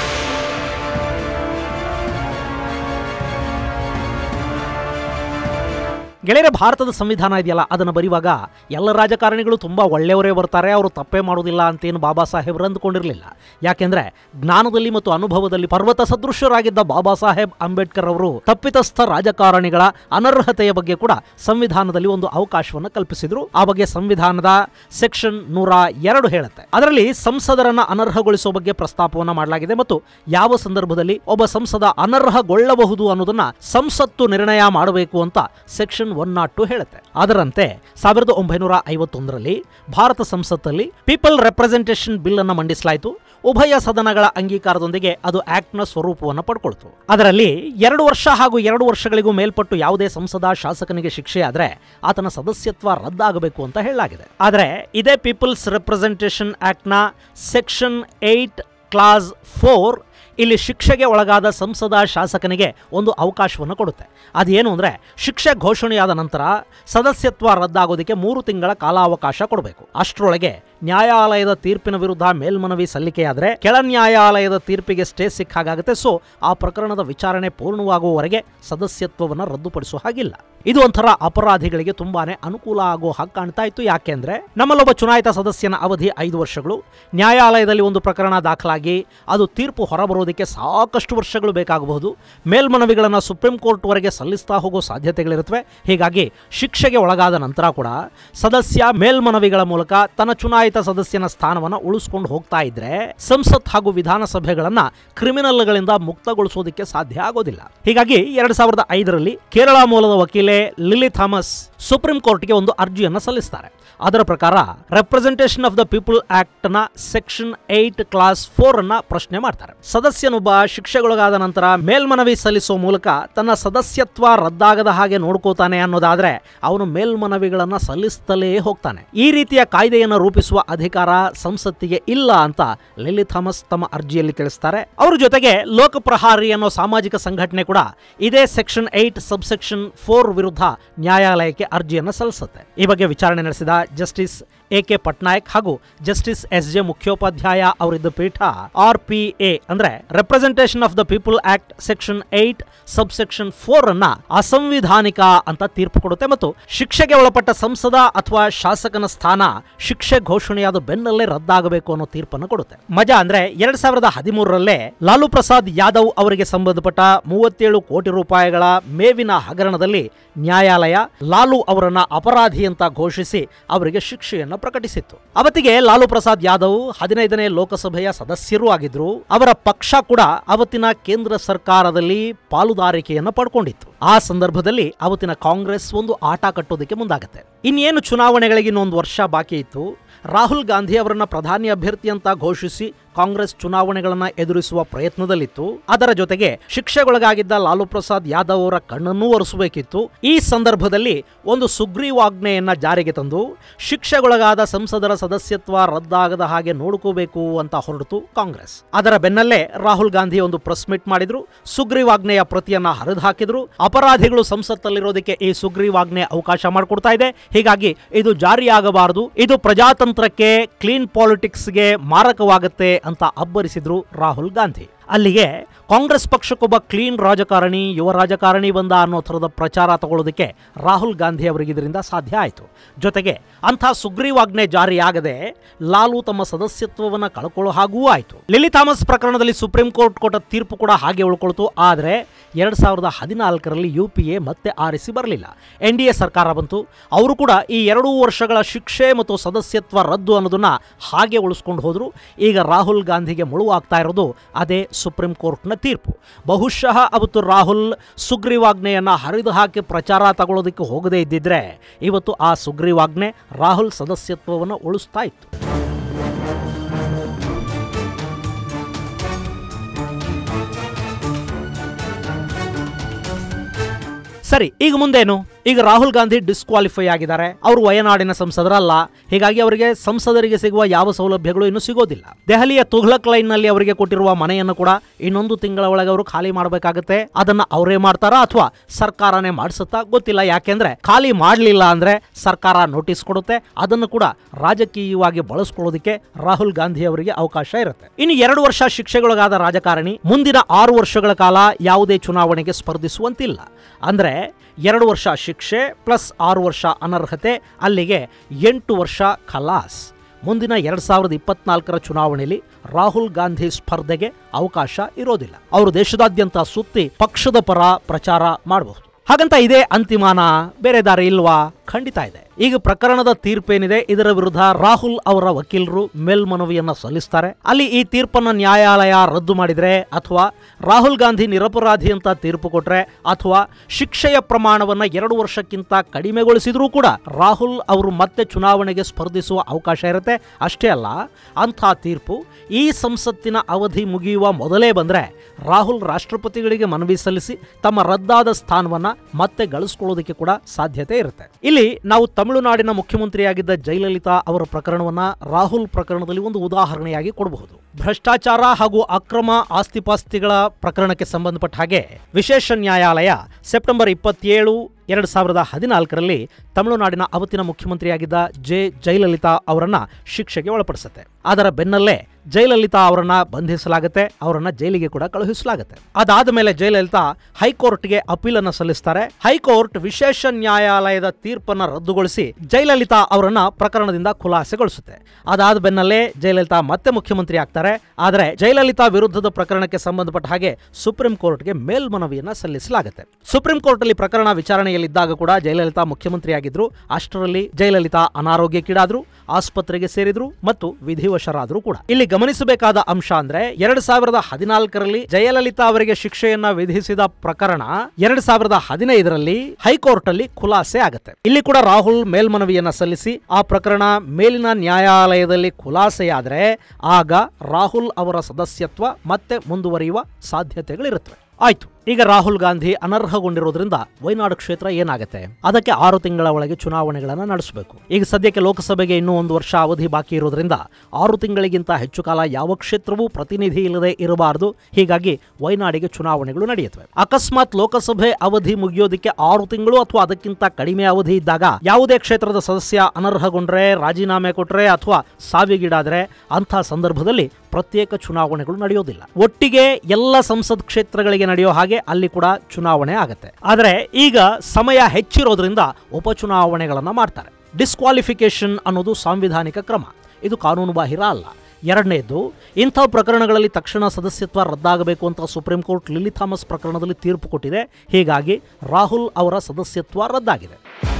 ಗೆಳೆಯರ ಭಾರತದ ಸಂವಿಧಾನ ಇದೆಯಲ್ಲ ಅದನ್ನು ಬರೆಯುವಾಗ ಎಲ್ಲ ರಾಜಕಾರಣಿಗಳು ತುಂಬಾ ಒಳ್ಳೆಯವರೇ ಬರ್ತಾರೆ ಅವರು ತಪ್ಪೇ ಮಾಡೋದಿಲ್ಲ ಅಂತೇನು ಬಾಬಾ ಸಾಹೇಬ್ರು ಅಂದ್ಕೊಂಡಿರಲಿಲ್ಲ ಯಾಕೆಂದ್ರೆ ಜ್ಞಾನದಲ್ಲಿ ಮತ್ತು ಅನುಭವದಲ್ಲಿ ಪರ್ವತ ಸದೃಶ್ಯರಾಗಿದ್ದ ಬಾಬಾ ಸಾಹೇಬ್ ಅಂಬೇಡ್ಕರ್ ಅವರು ತಪ್ಪಿತಸ್ಥ ರಾಜಕಾರಣಿಗಳ ಅನರ್ಹತೆಯ ಬಗ್ಗೆ ಕೂಡ ಸಂವಿಧಾನದಲ್ಲಿ ಒಂದು ಅವಕಾಶವನ್ನು ಕಲ್ಪಿಸಿದ್ರು ಆ ಬಗ್ಗೆ ಸಂವಿಧಾನದ ಸೆಕ್ಷನ್ ನೂರ ಎರಡು ಹೇಳುತ್ತೆ ಅದರಲ್ಲಿ ಸಂಸದರನ್ನ ಅನರ್ಹಗೊಳಿಸುವ ಬಗ್ಗೆ ಪ್ರಸ್ತಾಪವನ್ನ ಮಾಡಲಾಗಿದೆ ಮತ್ತು ಯಾವ ಸಂದರ್ಭದಲ್ಲಿ ಒಬ್ಬ ಸಂಸದ ಅನರ್ಹಗೊಳ್ಳಬಹುದು ಅನ್ನೋದನ್ನ ಸಂಸತ್ತು ನಿರ್ಣಯ ಮಾಡಬೇಕು ಅಂತ ಸೆಕ್ಷನ್ ಒನ್ ನಾಟ್ ಟು ಹೇಳುತ್ತೆ ಅದರಂತೆ ಸಾವಿರದ ಒಂಬೈನೂರ ಐವತ್ತೊಂದರಲ್ಲಿ ಭಾರತ ಸಂಸತ್ತಲ್ಲಿ ಪೀಪಲ್ ರೆಪ್ರೆಸೆಂಟೇಷನ್ ಬಿಲ್ ಅನ್ನು ಮಂಡಿಸಲಾಯಿತು ಉಭಯ ಸದನಗಳ ಅಂಗೀಕಾರದೊಂದಿಗೆ ಅದು ಆಕ್ಟ್ನ ಸ್ವರೂಪವನ್ನು ಪಡ್ಕೊಳ್ತು ಅದರಲ್ಲಿ ಎರಡು ವರ್ಷ ಹಾಗೂ ಎರಡು ವರ್ಷಗಳಿಗೂ ಮೇಲ್ಪಟ್ಟು ಯಾವುದೇ ಸಂಸದ ಶಾಸಕನಿಗೆ ಶಿಕ್ಷೆ ಆದ್ರೆ ಆತನ ಸದಸ್ಯತ್ವ ರದ್ದಾಗಬೇಕು ಅಂತ ಹೇಳಲಾಗಿದೆ ಆದರೆ ಇದೇ ಪೀಪಲ್ಸ್ ರೆಪ್ರೆಸೆಂಟೇಷನ್ ಆಕ್ಟ್ನ ಸೆಕ್ಷನ್ ಏಟ್ ಕ್ಲಾಸ್ ಫೋರ್ ಇಲ್ಲಿ ಶಿಕ್ಷೆಗೆ ಒಳಗಾದ ಸಂಸದ ಶಾಸಕನಿಗೆ ಒಂದು ಅವಕಾಶವನ್ನು ಕೊಡುತ್ತೆ ಅದೇನು ಅಂದರೆ ಶಿಕ್ಷೆ ಘೋಷಣೆಯಾದ ನಂತರ ಸದಸ್ಯತ್ವ ರದ್ದಾಗೋದಕ್ಕೆ ಮೂರು ತಿಂಗಳ ಕಾಲಾವಕಾಶ ಕೊಡಬೇಕು ಅಷ್ಟರೊಳಗೆ ನ್ಯಾಯಾಲಯದ ತೀರ್ಪಿನ ವಿರುದ್ಧ ಮೇಲ್ಮನವಿ ಸಲ್ಲಿಕೆಯಾದರೆ ಕೆಳ ನ್ಯಾಯಾಲಯದ ತೀರ್ಪಿಗೆ ಸ್ಟೇ ಸಿಕ್ಕ ಹಾಗಾಗುತ್ತೆ ಸೊ ಆ ಪ್ರಕರಣದ ವಿಚಾರಣೆ ಪೂರ್ಣವಾಗುವವರೆಗೆ ಸದಸ್ಯತ್ವವನ್ನು ರದ್ದುಪಡಿಸುವ ಹಾಗಿಲ್ಲ ಇದು ಒಂಥರ ಅಪರಾಧಿಗಳಿಗೆ ತುಂಬಾನೇ ಅನುಕೂಲ ಆಗೋ ಹಾಗೆ ಕಾಣ್ತಾ ಇತ್ತು ಯಾಕೆಂದ್ರೆ ನಮ್ಮಲ್ಲೊಬ್ಬ ಚುನಾಯಿತ ಸದಸ್ಯನ ಅವಧಿ ಐದು ವರ್ಷಗಳು ನ್ಯಾಯಾಲಯದಲ್ಲಿ ಒಂದು ಪ್ರಕರಣ ದಾಖಲಾಗಿ ಅದು ತೀರ್ಪು ಹೊರಬರೋದಕ್ಕೆ ಸಾಕಷ್ಟು ವರ್ಷಗಳು ಬೇಕಾಗಬಹುದು ಮೇಲ್ಮನವಿಗಳನ್ನು ಸುಪ್ರೀಂ ಕೋರ್ಟ್ವರೆಗೆ ಸಲ್ಲಿಸ್ತಾ ಹೋಗೋ ಸಾಧ್ಯತೆಗಳಿರುತ್ತವೆ ಹೀಗಾಗಿ ಶಿಕ್ಷೆಗೆ ಒಳಗಾದ ನಂತರ ಕೂಡ ಸದಸ್ಯ ಮೇಲ್ಮನವಿಗಳ ಮೂಲಕ ತನ್ನ ಚುನಾಯಿತ ಸದಸ್ಯನ ಸ್ಥಾನವನ್ನು ಉಳಿಸ್ಕೊಂಡು ಹೋಗ್ತಾ ಇದ್ರೆ ಸಂಸತ್ ಹಾಗೂ ವಿಧಾನಸಭೆಗಳನ್ನ ಕ್ರಿಮಿನಲ್ಗಳಿಂದ ಮುಕ್ತಗೊಳಿಸೋದಕ್ಕೆ ಸಾಧ್ಯ ಆಗೋದಿಲ್ಲ ಹೀಗಾಗಿ ಎರಡ್ ಸಾವಿರದ ಐದರಲ್ಲಿ ಕೇರಳ ಮೂಲದ ವಕೀಲೆ ಲಿಲಿ ಥಾಮಸ್ ಸುಪ್ರೀಂ ಕೋರ್ಟ್ಗೆ ಒಂದು ಅರ್ಜಿಯನ್ನು ಸಲ್ಲಿಸ್ತಾರೆ ಅದರ ಪ್ರಕಾರ representation of the people act ನ ಸೆಕ್ಷನ್ ಏಟ್ ಕ್ಲಾಸ್ ಫೋರ್ ಅನ್ನ ಪ್ರಶ್ನೆ ಮಾಡ್ತಾರೆ ಸದಸ್ಯನೊಬ್ಬ ಶಿಕ್ಷೆಗೊಳಗಾದ ನಂತರ ಮೇಲ್ಮನವಿ ಸಲ್ಲಿಸುವ ಮೂಲಕ ತನ್ನ ಸದಸ್ಯತ್ವ ರದ್ದಾಗದ ಹಾಗೆ ನೋಡ್ಕೋತಾನೆ ಅನ್ನೋದಾದ್ರೆ ಅವನು ಮೇಲ್ಮನವಿಗಳನ್ನ ಸಲ್ಲಿಸ್ತಲೇ ಹೋಗ್ತಾನೆ ಈ ರೀತಿಯ ಕಾಯ್ದೆಯನ್ನು ರೂಪಿಸುವ ಅಧಿಕಾರ ಸಂಸತ್ತಿಗೆ ಇಲ್ಲ ಅಂತ ಲಿಲಿ ಥಾಮಸ್ ತಮ್ಮ ಅರ್ಜಿಯಲ್ಲಿ ತಿಳಿಸ್ತಾರೆ ಅವ್ರ ಜೊತೆಗೆ ಲೋಕಪ್ರಹಾರಿ ಅನ್ನೋ ಸಾಮಾಜಿಕ ಸಂಘಟನೆ ಕೂಡ ಇದೇ ಸೆಕ್ಷನ್ ಏಟ್ ಸಬ್ಸೆಕ್ಷನ್ ಫೋರ್ ವಿರುದ್ಧ ನ್ಯಾಯಾಲಯಕ್ಕೆ ಅರ್ಜಿಯನ್ನು ಸಲ್ಲಿಸುತ್ತೆ ಈ ಬಗ್ಗೆ ವಿಚಾರಣೆ ನಡೆಸಿದ ಜಸ್ಟಿಸ್ ಎ ಕೆ ಪಟ್ನಾಯಕ್ ಹಾಗೂ ಜಸ್ಟಿಸ್ ಎಸ್ ಜೆ ಮುಖ್ಯೋಪಾಧ್ಯಾಯ ಅವರಿದ್ದ ಪೀಠ ಆರ್ ಪಿ ಎ ಅಂದ್ರೆ representation of the people act section eight subsection four ಅನ್ನ ಅಸಂವಿಧಾನಿಕ ಅಂತ ತೀರ್ಪು ಕೊಡುತ್ತೆ ಮತ್ತು ಶಿಕ್ಷೆಗೆ ಒಳಪಟ್ಟ ಸಂಸದ ಅಥವಾ ಶಾಸಕನ ಸ್ಥಾನ ಶಿಕ್ಷೆ ಘೋಷಣೆಯಾದ ಬೆನ್ನಲ್ಲೇ ರದ್ದಾಗಬೇಕು ಅನ್ನೋ ತೀರ್ಪನ್ನು ಕೊಡುತ್ತೆ ಮಜಾ ಅಂದ್ರೆ ಎರಡ್ ಸಾವಿರದ ಹದಿಮೂರರಲ್ಲೇ ಲಾಲು ಪ್ರಸಾದ್ ಯಾದವ್ ಅವರಿಗೆ ಸಂಬಂಧಪಟ್ಟ ಮೂವತ್ತೇಳು ಕೋಟಿ ರೂಪಾಯಿಗಳ ಮೇವಿನ ಹಗರಣದಲ್ಲಿ ನ್ಯಾಯಾಲಯ ಲಾಲು ಅವರನ್ನ ಅಪರಾಧಿ ಅಂತ ಘೋಷಿಸಿ ಅವರಿಗೆ ಶಿಕ್ಷೆಯನ್ನು ಪ್ರಕಟಿಸಿತ್ತು ಅವತ್ತಿಗೆ ಲಾಲು ಪ್ರಸಾದ್ ಯಾದವ್ ಹದಿನೈದನೇ ಲೋಕಸಭೆಯ ಸದಸ್ಯರೂ ಆಗಿದ್ರು ಅವರ ಪಕ್ಷ ಕೂಡ ಅವತ್ತಿನ ಕೇಂದ್ರ ಸರ್ಕಾರದಲ್ಲಿ ಪಾಲುದಾರಿಕೆಯನ್ನು ಪಡ್ಕೊಂಡಿತ್ತು ಆ ಸಂದರ್ಭದಲ್ಲಿ ಅವತ್ತಿನ ಕಾಂಗ್ರೆಸ್ ಒಂದು ಆಟ ಕಟ್ಟೋದಕ್ಕೆ ಮುಂದಾಗತ್ತೆ ಇನ್ನೇನು ಚುನಾವಣೆಗಳಿಗೆ ಇನ್ನೊಂದು ವರ್ಷ ಬಾಕಿ ಇತ್ತು ರಾಹುಲ್ ಗಾಂಧಿ ಅವರನ್ನ ಪ್ರಧಾನಿ ಅಭ್ಯರ್ಥಿ ಅಂತ ಘೋಷಿಸಿ ಕಾಂಗ್ರೆಸ್ ಚುನಾವಣೆಗಳನ್ನ ಎದುರಿಸುವ ಪ್ರಯತ್ನದಲ್ಲಿತ್ತು ಅದರ ಜೊತೆಗೆ ಶಿಕ್ಷೆಗೊಳಗಾಗಿದ್ದ ಲಾಲು ಪ್ರಸಾದ್ ಯಾದವ್ ಅವರ ಕಣ್ಣನ್ನೂ ಒರೆಸಬೇಕಿತ್ತು ಈ ಸಂದರ್ಭದಲ್ಲಿ ಒಂದು ಸುಗ್ರೀವಾಜ್ಞೆಯನ್ನ ಜಾರಿಗೆ ತಂದು ಶಿಕ್ಷೆಗೊಳಗಾದ ಸಂಸದರ ಸದಸ್ಯತ್ವ ರದ್ದಾಗದ ಹಾಗೆ ನೋಡ್ಕೋಬೇಕು ಅಂತ ಹೊರಟಿತು ಕಾಂಗ್ರೆಸ್ ಅದರ ಬೆನ್ನಲ್ಲೇ ರಾಹುಲ್ ಗಾಂಧಿ ಒಂದು ಪ್ರೆಸ್ ಮೀಟ್ ಮಾಡಿದ್ರು ಸುಗ್ರೀವಾಜ್ಞೆಯ ಪ್ರತಿಯನ್ನ ಹರಿದು ಹಾಕಿದ್ರು ಅಪರಾಧಿಗಳು ಸಂಸತ್ತಲ್ಲಿರೋದಕ್ಕೆ ಈ ಸುಗ್ರೀವಾಜ್ಞೆ ಅವಕಾಶ ಮಾಡಿಕೊಡ್ತಾ ಇದೆ ಹೀಗಾಗಿ ಇದು ಜಾರಿಯಾಗಬಾರದು ಇದು ಪ್ರಜಾತಂತ್ರಕ್ಕೆ ಕ್ಲೀನ್ ಪಾಲಿಟಿಕ್ಸ್ಗೆ ಮಾರಕವಾಗುತ್ತೆ ಅಂತ ಅಬ್ಬರಿಸಿದ್ರು ರಾಹುಲ್ ಗಾಂಧಿ ಅಲ್ಲಿಗೆ ಕಾಂಗ್ರೆಸ್ ಪಕ್ಷಕ್ಕೊಬ್ಬ ಕ್ಲೀನ್ ರಾಜಕಾರಣಿ ಯುವ ರಾಜಕಾರಣಿ ಬಂದ ಅನ್ನೋ ಥರದ ಪ್ರಚಾರ ತಗೊಳ್ಳೋದಕ್ಕೆ ರಾಹುಲ್ ಗಾಂಧಿ ಅವರಿಗೆ ಇದರಿಂದ ಸಾಧ್ಯ ಆಯಿತು ಜೊತೆಗೆ ಅಂಥ ಸುಗ್ರೀವಾಜ್ಞೆ ಜಾರಿಯಾಗದೆ ಲಾಲು ತಮ್ಮ ಸದಸ್ಯತ್ವವನ್ನು ಕಳ್ಕೊಳ್ಳೋ ಹಾಗೂ ಆಯಿತು ಲಿಲಿ ಥಾಮಸ್ ಪ್ರಕರಣದಲ್ಲಿ ಸುಪ್ರೀಂ ಕೋರ್ಟ್ ಕೊಟ್ಟ ತೀರ್ಪು ಕೂಡ ಹಾಗೆ ಉಳ್ಕೊಳ್ತು ಆದರೆ ಎರಡು ಸಾವಿರದ ಹದಿನಾಲ್ಕರಲ್ಲಿ ಯು ಪಿ ಎ ಮತ್ತೆ ಆರಿಸಿ ಬರಲಿಲ್ಲ ಎನ್ ಡಿ ಎ ಸರ್ಕಾರ ಬಂತು ಅವರು ಕೂಡ ಈ ಎರಡೂ ವರ್ಷಗಳ ಶಿಕ್ಷೆ ಮತ್ತು ಸದಸ್ಯತ್ವ ರದ್ದು ಅನ್ನೋದನ್ನ ಹಾಗೆ ಉಳಿಸ್ಕೊಂಡು ಹೋದರು ಈಗ ರಾಹುಲ್ ಗಾಂಧಿಗೆ ಮುಳುವಾಗ್ತಾ ಇರೋದು ಅದೇ ಸುಪ್ರೀಂ ಕೋರ್ಟ್ನ ತೀರ್ಪು ಬಹುಶಃ ಅವತ್ತು ರಾಹುಲ್ ಸುಗ್ರೀವಾಜ್ಞೆಯನ್ನು ಹರಿದು ಹಾಕಿ ಪ್ರಚಾರ ತಗೊಳ್ಳೋದಕ್ಕೆ ಹೋಗದೇ ಇದ್ದಿದ್ರೆ ಇವತ್ತು ಆ ಸುಗ್ರೀವಾಜ್ಞೆ ರಾಹುಲ್ ಸದಸ್ಯತ್ವವನ್ನು ಉಳಿಸ್ತಾ ಇತ್ತು ಸರಿ ಈಗ ಮುಂದೇನು ಈಗ ರಾಹುಲ್ ಗಾಂಧಿ ಡಿಸ್ಕ್ವಾಲಿಫೈ ಆಗಿದ್ದಾರೆ ಅವರು ವಯನಾಡಿನ ಸಂಸದರಲ್ಲ ಹೀಗಾಗಿ ಅವರಿಗೆ ಸಂಸದರಿಗೆ ಸಿಗುವ ಯಾವ ಸೌಲಭ್ಯಗಳು ಇನ್ನೂ ಸಿಗೋದಿಲ್ಲ ದೆಹಲಿಯ ತುಘ್ಲಕ್ ಲೈನ್ನಲ್ಲಿ ಅವರಿಗೆ ಕೊಟ್ಟಿರುವ ಮನೆಯನ್ನು ಕೂಡ ಇನ್ನೊಂದು ತಿಂಗಳ ಒಳಗೆ ಅವರು ಖಾಲಿ ಮಾಡಬೇಕಾಗುತ್ತೆ ಅದನ್ನ ಅವರೇ ಮಾಡ್ತಾರಾ ಅಥವಾ ಸರ್ಕಾರನೇ ಮಾಡಿಸುತ್ತಾ ಗೊತ್ತಿಲ್ಲ ಯಾಕೆಂದ್ರೆ ಖಾಲಿ ಮಾಡಲಿಲ್ಲ ಅಂದ್ರೆ ಸರ್ಕಾರ ನೋಟಿಸ್ ಕೊಡುತ್ತೆ ಅದನ್ನು ಕೂಡ ರಾಜಕೀಯವಾಗಿ ಬಳಸ್ಕೊಳ್ಳೋದಕ್ಕೆ ರಾಹುಲ್ ಗಾಂಧಿ ಅವರಿಗೆ ಅವಕಾಶ ಇರುತ್ತೆ ಇನ್ನು ಎರಡು ವರ್ಷ ಶಿಕ್ಷೆಗೊಳಗಾದ ರಾಜಕಾರಣಿ ಮುಂದಿನ ಆರು ವರ್ಷಗಳ ಕಾಲ ಯಾವುದೇ ಚುನಾವಣೆಗೆ ಸ್ಪರ್ಧಿಸುವಂತಿಲ್ಲ ಅಂದ್ರೆ ಎರಡು ವರ್ಷ ಶಿಕ್ಷೆ ಪ್ಲಸ್ ಆರು ವರ್ಷ ಅನರ್ಹತೆ ಅಲ್ಲಿಗೆ ಎಂಟು ವರ್ಷ ಖಲಾಸ್ ಮುಂದಿನ ಎರಡು ಸಾವಿರದ ಇಪ್ಪತ್ನಾಲ್ಕರ ಚುನಾವಣೆಯಲ್ಲಿ ರಾಹುಲ್ ಗಾಂಧಿ ಸ್ಪರ್ಧೆಗೆ ಅವಕಾಶ ಇರೋದಿಲ್ಲ ಅವರು ದೇಶದಾದ್ಯಂತ ಸುತ್ತಿ ಪಕ್ಷದ ಪರ ಪ್ರಚಾರ ಮಾಡಬಹುದು ಹಾಗಂತ ಇದೇ ಅಂತಿಮಾನ ಬೇರೆ ದಾರಿ ಇಲ್ವಾ ಖಂಡಿತ ಇದೆ ಈಗ ಪ್ರಕರಣದ ತೀರ್ಪೇನಿದೆ ಇದರ ವಿರುದ್ಧ ರಾಹುಲ್ ಅವರ ವಕೀಲರು ಮೇಲ್ಮನವಿಯನ್ನ ಸಲ್ಲಿಸ್ತಾರೆ ಅಲ್ಲಿ ಈ ತೀರ್ಪನ್ನ ನ್ಯಾಯಾಲಯ ರದ್ದು ಮಾಡಿದ್ರೆ ಅಥವಾ ರಾಹುಲ್ ಗಾಂಧಿ ನಿರಪರಾಧಿ ಅಂತ ತೀರ್ಪು ಕೊಟ್ರೆ ಅಥವಾ ಶಿಕ್ಷೆಯ ಪ್ರಮಾಣವನ್ನ ಎರಡು ವರ್ಷಕ್ಕಿಂತ ಕಡಿಮೆಗೊಳಿಸಿದ್ರೂ ಕೂಡ ರಾಹುಲ್ ಅವರು ಮತ್ತೆ ಚುನಾವಣೆಗೆ ಸ್ಪರ್ಧಿಸುವ ಅವಕಾಶ ಇರುತ್ತೆ ಅಷ್ಟೇ ಅಲ್ಲ ಅಂಥ ತೀರ್ಪು ಈ ಸಂಸತ್ತಿನ ಅವಧಿ ಮುಗಿಯುವ ಮೊದಲೇ ಬಂದ್ರೆ ರಾಹುಲ್ ರಾಷ್ಟ್ರಪತಿಗಳಿಗೆ ಮನವಿ ಸಲ್ಲಿಸಿ ತಮ್ಮ ರದ್ದಾದ ಸ್ಥಾನವನ್ನ ಮತ್ತೆ ಗಳಿಸ್ಕೊಳ್ಳೋದಕ್ಕೆ ಕೂಡ ಸಾಧ್ಯತೆ ಇರುತ್ತೆ ಇಲ್ಲಿ ನಾವು ತಮಿಳುನಾಡಿನ ಮುಖ್ಯಮಂತ್ರಿಯಾಗಿದ್ದ ಜಯಲಲಿತಾ ಅವರ ಪ್ರಕರಣವನ್ನ ರಾಹುಲ್ ಪ್ರಕರಣದಲ್ಲಿ ಒಂದು ಉದಾಹರಣೆಯಾಗಿ ಕೊಡಬಹುದು ಭ್ರಷ್ಟಾಚಾರ ಹಾಗೂ ಅಕ್ರಮ ಆಸ್ತಿಪಾಸ್ತಿಗಳ ಪ್ರಕರಣಕ್ಕೆ ಸಂಬಂಧಪಟ್ಟ ಹಾಗೆ ವಿಶೇಷ ನ್ಯಾಯಾಲಯ ಸೆಪ್ಟೆಂಬರ್ ಇಪ್ಪತ್ತೇಳು ಎರಡು ಸಾವಿರದ ಹದಿನಾಲ್ಕರಲ್ಲಿ ತಮಿಳುನಾಡಿನ ಅವತ್ತಿನ ಮುಖ್ಯಮಂತ್ರಿಯಾಗಿದ್ದ ಜೆ ಜಯಲಲಿತಾ ಅವರನ್ನ ಶಿಕ್ಷೆಗೆ ಒಳಪಡಿಸುತ್ತೆ ಅದರ ಬೆನ್ನಲ್ಲೇ ಜಯಲಲಿತಾ ಅವರನ್ನ ಬಂಧಿಸಲಾಗುತ್ತೆ ಅವರನ್ನ ಜೈಲಿಗೆ ಕೂಡ ಕಳುಹಿಸಲಾಗುತ್ತೆ ಅದಾದ ಮೇಲೆ ಜಯಲಲಿತಾ ಹೈಕೋರ್ಟ್ಗೆ ಅಪೀಲ್ ಅನ್ನು ಸಲ್ಲಿಸ್ತಾರೆ ಹೈಕೋರ್ಟ್ ವಿಶೇಷ ನ್ಯಾಯಾಲಯದ ತೀರ್ಪನ್ನ ರದ್ದುಗೊಳಿಸಿ ಜಯಲಲಿತಾ ಅವರನ್ನ ಪ್ರಕರಣದಿಂದ ಖುಲಾಸೆಗೊಳಿಸುತ್ತೆ ಅದಾದ ಬೆನ್ನಲ್ಲೇ ಜಯಲಲಿತಾ ಮತ್ತೆ ಮುಖ್ಯಮಂತ್ರಿ ಆಗ್ತಾರೆ ಆದರೆ ಜಯಲಲಿತಾ ವಿರುದ್ಧದ ಪ್ರಕರಣಕ್ಕೆ ಸಂಬಂಧಪಟ್ಟ ಹಾಗೆ ಸುಪ್ರೀಂ ಕೋರ್ಟ್ಗೆ ಮೇಲ್ಮನವಿಯನ್ನ ಸಲ್ಲಿಸಲಾಗುತ್ತೆ ಸುಪ್ರೀಂ ಕೋರ್ಟ್ ಅಲ್ಲಿ ಪ್ರಕರಣ ವಿಚಾರಣೆಯಲ್ಲಿದ್ದಾಗ ಕೂಡ ಜಯಲಲಿತಾ ಮುಖ್ಯಮಂತ್ರಿಯಾಗಿದ್ರು ಅಷ್ಟರಲ್ಲಿ ಜಯಲಲಿತಾ ಅನಾರೋಗ್ಯಕ್ಕೀಡಾದ್ರು ಆಸ್ಪತ್ರೆಗೆ ಸೇರಿದ್ರು ಮತ್ತು ವಿಧಿವಶರಾದ್ರು ಕೂಡ ಇಲ್ಲಿ ಗಮನಿಸಬೇಕಾದ ಅಂಶ ಅಂದ್ರೆ ಎರಡ್ ಸಾವಿರದ ಹದಿನಾಲ್ಕರಲ್ಲಿ ಜಯಲಲಿತಾ ಅವರಿಗೆ ಶಿಕ್ಷೆಯನ್ನ ವಿಧಿಸಿದ ಪ್ರಕರಣ ಎರಡ್ ಸಾವಿರದ ಹದಿನೈದರಲ್ಲಿ ಹೈಕೋರ್ಟ್ ಅಲ್ಲಿ ಖುಲಾಸೆ ಆಗುತ್ತೆ ಇಲ್ಲಿ ಕೂಡ ರಾಹುಲ್ ಮೇಲ್ಮನವಿಯನ್ನ ಸಲ್ಲಿಸಿ ಆ ಪ್ರಕರಣ ಮೇಲಿನ ನ್ಯಾಯಾಲಯದಲ್ಲಿ ಖುಲಾಸೆಯಾದ್ರೆ ಆಗ ರಾಹುಲ್ ಅವರ ಸದಸ್ಯತ್ವ ಮತ್ತೆ ಮುಂದುವರಿಯುವ ಸಾಧ್ಯತೆಗಳಿರುತ್ತವೆ ಆಯ್ತು ಈಗ ರಾಹುಲ್ ಗಾಂಧಿ ಅನರ್ಹಗೊಂಡಿರೋದ್ರಿಂದ ವಯನಾಡು ಕ್ಷೇತ್ರ ಏನಾಗುತ್ತೆ ಅದಕ್ಕೆ ಆರು ತಿಂಗಳ ಒಳಗೆ ಚುನಾವಣೆಗಳನ್ನು ನಡೆಸಬೇಕು ಈಗ ಸದ್ಯಕ್ಕೆ ಲೋಕಸಭೆಗೆ ಇನ್ನೂ ಒಂದು ವರ್ಷ ಅವಧಿ ಬಾಕಿ ಇರೋದ್ರಿಂದ ಆರು ತಿಂಗಳಿಗಿಂತ ಹೆಚ್ಚು ಕಾಲ ಯಾವ ಕ್ಷೇತ್ರವೂ ಪ್ರತಿನಿಧಿ ಇಲ್ಲದೆ ಇರಬಾರದು ಹೀಗಾಗಿ ವಯನಾಡಿಗೆ ಚುನಾವಣೆಗಳು ನಡೆಯುತ್ತವೆ ಅಕಸ್ಮಾತ್ ಲೋಕಸಭೆ ಅವಧಿ ಮುಗಿಯೋದಕ್ಕೆ ಆರು ತಿಂಗಳು ಅಥವಾ ಅದಕ್ಕಿಂತ ಕಡಿಮೆ ಅವಧಿ ಇದ್ದಾಗ ಯಾವುದೇ ಕ್ಷೇತ್ರದ ಸದಸ್ಯ ಅನರ್ಹಗೊಂಡ್ರೆ ರಾಜೀನಾಮೆ ಕೊಟ್ರೆ ಅಥವಾ ಸಾವಿಗೀಡಾದ್ರೆ ಅಂಥ ಸಂದರ್ಭದಲ್ಲಿ ಪ್ರತ್ಯೇಕ ಚುನಾವಣೆಗಳು ನಡೆಯೋದಿಲ್ಲ ಒಟ್ಟಿಗೆ ಎಲ್ಲ ಸಂಸತ್ ಕ್ಷೇತ್ರಗಳಿಗೆ ನಡೆಯೋ ಹಾಗೆ ಅಲ್ಲಿ ಕೂಡ ಚುನಾವಣೆ ಆಗುತ್ತೆ ಆದರೆ ಈಗ ಸಮಯ ಹೆಚ್ಚಿರೋದ್ರಿಂದ ಉಪಚುನಾವಣೆಗಳನ್ನು ಮಾಡ್ತಾರೆ ಡಿಸ್ಕ್ವಾಲಿಫಿಕೇಶನ್ ಅನ್ನೋದು ಸಾಂವಿಧಾನಿಕ ಕ್ರಮ ಇದು ಕಾನೂನು ಬಾಹಿರ ಅಲ್ಲ ಎರಡನೇದು ಇಂಥ ಪ್ರಕರಣಗಳಲ್ಲಿ ತಕ್ಷಣ ಸದಸ್ಯತ್ವ ರದ್ದಾಗಬೇಕು ಅಂತ ಸುಪ್ರೀಂ ಕೋರ್ಟ್ ಲಿಲಿ ಥಾಮಸ್ ಪ್ರಕರಣದಲ್ಲಿ ತೀರ್ಪು ಕೊಟ್ಟಿದೆ ಹೀಗಾಗಿ ರಾಹುಲ್ ಅವರ ಸದಸ್ಯತ್ವ ರದ್ದಾಗಿದೆ